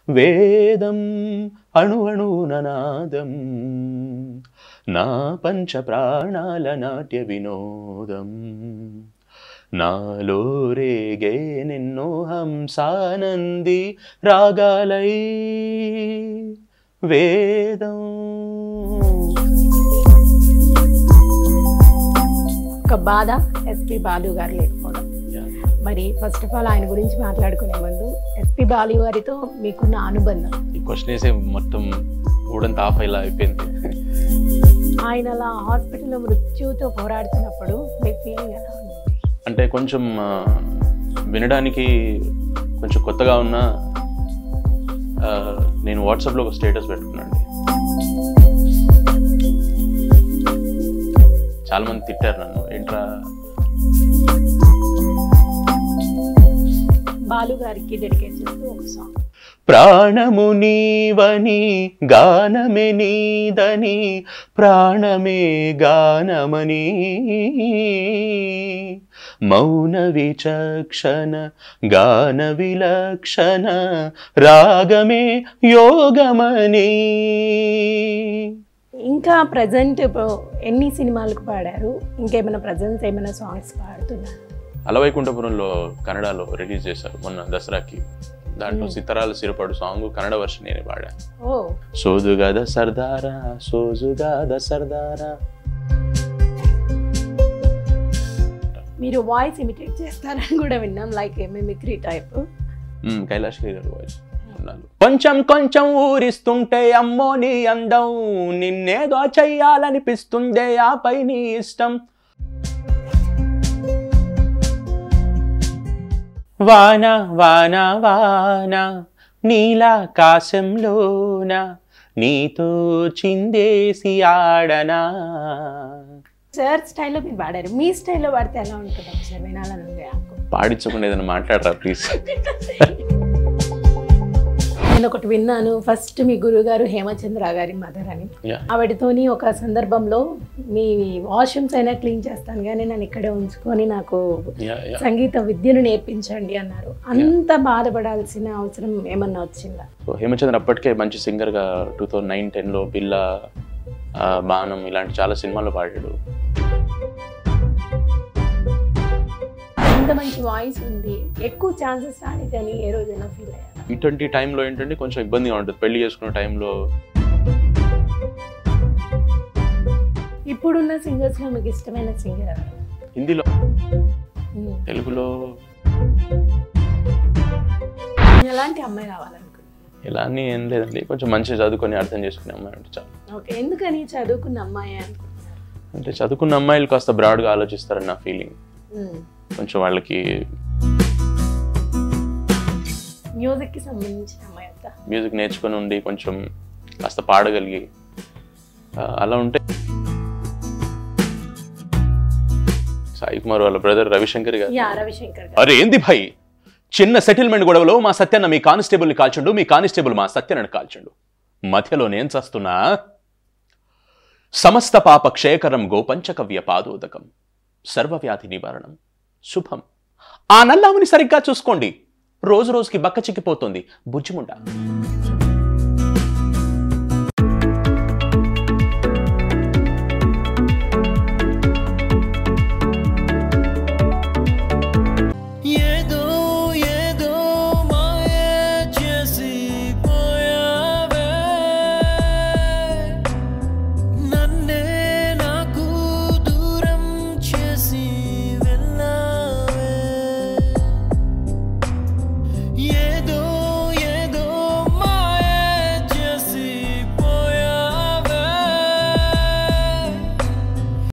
వేదం అణు అణుననాదం నా పంచ ప్రాణాల నాట్య వినోదం నాలో రేగే నిన్నో హంసానంది రాగాలై వేదం ఒక బాధ ఎస్పి బాలు గారు లేకపోవడం మరి ఫస్ట్ ఆఫ్ ఆల్ ఆయన గురించి మాట్లాడుకునే ముందు ఎస్పి బాలు గారితో మీకున్న అనుబంధం ఈ క్వశ్చన్ వేసే మొత్తం ఊడంతా ఆఫ్ అయ్యేలా అయిపోయింది ఆయన అలా హాస్పిటల్లో మృత్యుతో పోరాడుతున్నప్పుడు మీ ఫీలింగ్ ఎలా ఉంది అంటే కొంచెం ఆ, వినడానికి కొంచెం కొత్తగా ఉన్న ఆ, నేను వాట్సాప్లో ఒక స్టేటస్ పెట్టుకున్నాను చాలా మంది తిట్టారు నన్ను ఏంట్రా బాలు గారికి డెడికేట్ చేస్తూ ఒక సాంగ్ ప్రాణము నీవని గానమే నీదని ప్రాణమే గానమని మౌన విచక్షణ గాన విలక్షణ రాగమే యోగమని ఇంకా ప్రజెంట్ ఎన్ని సినిమాలకు పాడారు ఇంకేమైనా ప్రజెంట్ ఏమైనా సాంగ్స్ పాడుతున్నారు అలవైకుంఠపురంలో కన్నడలో రిలీజ్ చేశారు మొన్న దసరాకి దాంట్లో సితరాల సిరపడు సాంగ్ కన్నడ వర్షన్ నేను పాడా ఓ సోజుగాద సర్దారా సోజుగాద సర్దారా మీరు వాయిస్ ఇమిటేట్ చేస్తారని కూడా విన్నాం లైక్ మిమిక్రీ టైప్ మ్మ్, కైలాష్ ఖేర్ గారు వాయిస్ ఉన్నాను. కొంచెం కొంచెం ఊరిస్తుంటే అమ్మో నీ అందం నిన్నేదో చెయ్యాలనిపిస్తుందే ఆపై నీ ఇష్టం వాన వాన వాన నీలాకాశంలోన నీతో చిందేసి ఆడనా సార్ స్టైల్లో మీరు పాడారు మీ స్టైల్లో పాడితే ఎలా ఉంటుంది ఒకసారి వినాలని ఉంది నాకు పాడించకుండా ఏదైనా మాట్లాడరా ప్లీజ్ నేను ఒకటి విన్నాను ఫస్ట్ మీ గురుగారు హేమచంద్ర గారి మదర్ అని Yeah. ఆవిడతోని ఒక సందర్భంలో మీ వాష్రూమ్స్ అయినా క్లీన్ చేస్తాను కానీ నన్ను ఇక్కడే ఉంచుకొని నాకు Yeah, yeah. సంగీత విద్యను నేర్పించండి అన్నారు అంత బాధపడాల్సిన అవసరం ఏమన్నా వచ్చిందా సో హేమచంద్ర అప్పటికే మంచి సింగర్గా టూ థౌజండ్ నైన్ టెన్లో బిల్ల ఆ, బాణం ఇలాంటి చాలా సినిమాల్లో పాడాడు ఇంత మంచి వాయిస్ ఉంది ఎక్కువ ఛాన్సెస్ రాలేదు అని ఏ రోజైనా ఫీల్ అయ్యారు ఇటువంటి టైంలో ఏంటంటే కొంచెం ఇబ్బందిగా ఉంటుంది పెళ్లి చేసుకునే టైంలో ఇప్పుడున్న సింగర్స్ లో మీకు ఇష్టమైన సింగర్ ఎవరు హిందీలో ఉమ్. తెలుగులో ఎలాంటి అమ్మాయి కావాలనుకుంటున్నారు ఇలా అని ఏం లేదండి కొంచెం మంచిగా చదువుకొని అర్థం చేసుకునే అమ్మాయి అంటే చాలు ఓకే ఎందుకని చదువుకున్న అమ్మాయి అనుకుంటున్నారు అంటే చదువుకున్న అమ్మాయిలు కాస్త బ్రాడ్గా ఆలోచిస్తారని నా ఫీలింగ్ ఉమ్. కొంచెం వాళ్ళకి మ్యూజిక్ కి సంబంధించిన అమ్మాయి అంతా మ్యూజిక్ నేర్చుకొని ఉండి కొంచెం కాస్త పాడగలిగి ఆ, అలా ఉంటే సాయి కుమార్ వాళ్ళ బ్రదర్ రవిశంకర్ గారు యా రవిశంకర్ గారు అరే ఏంది భాయ్ చిన్న సెటిల్మెంట్ గొడవలో మా సత్యన్న మీ కానిస్టేబుల్ని కాల్చుండు మీ కానిస్టేబుల్ మా సత్యనని కాల్చుండు మధ్యలో నేను చస్తున్నా సమస్త పాప క్షయకరం గోపంచకవ్య పాదోదకం సర్వవ్యాధి నివారణం శుభం ఆ నల్లాముని సరిగ్గా చూసుకోండి రోజు రోజుకి బక్క చిక్కిపోతుంది బుజ్జిముండ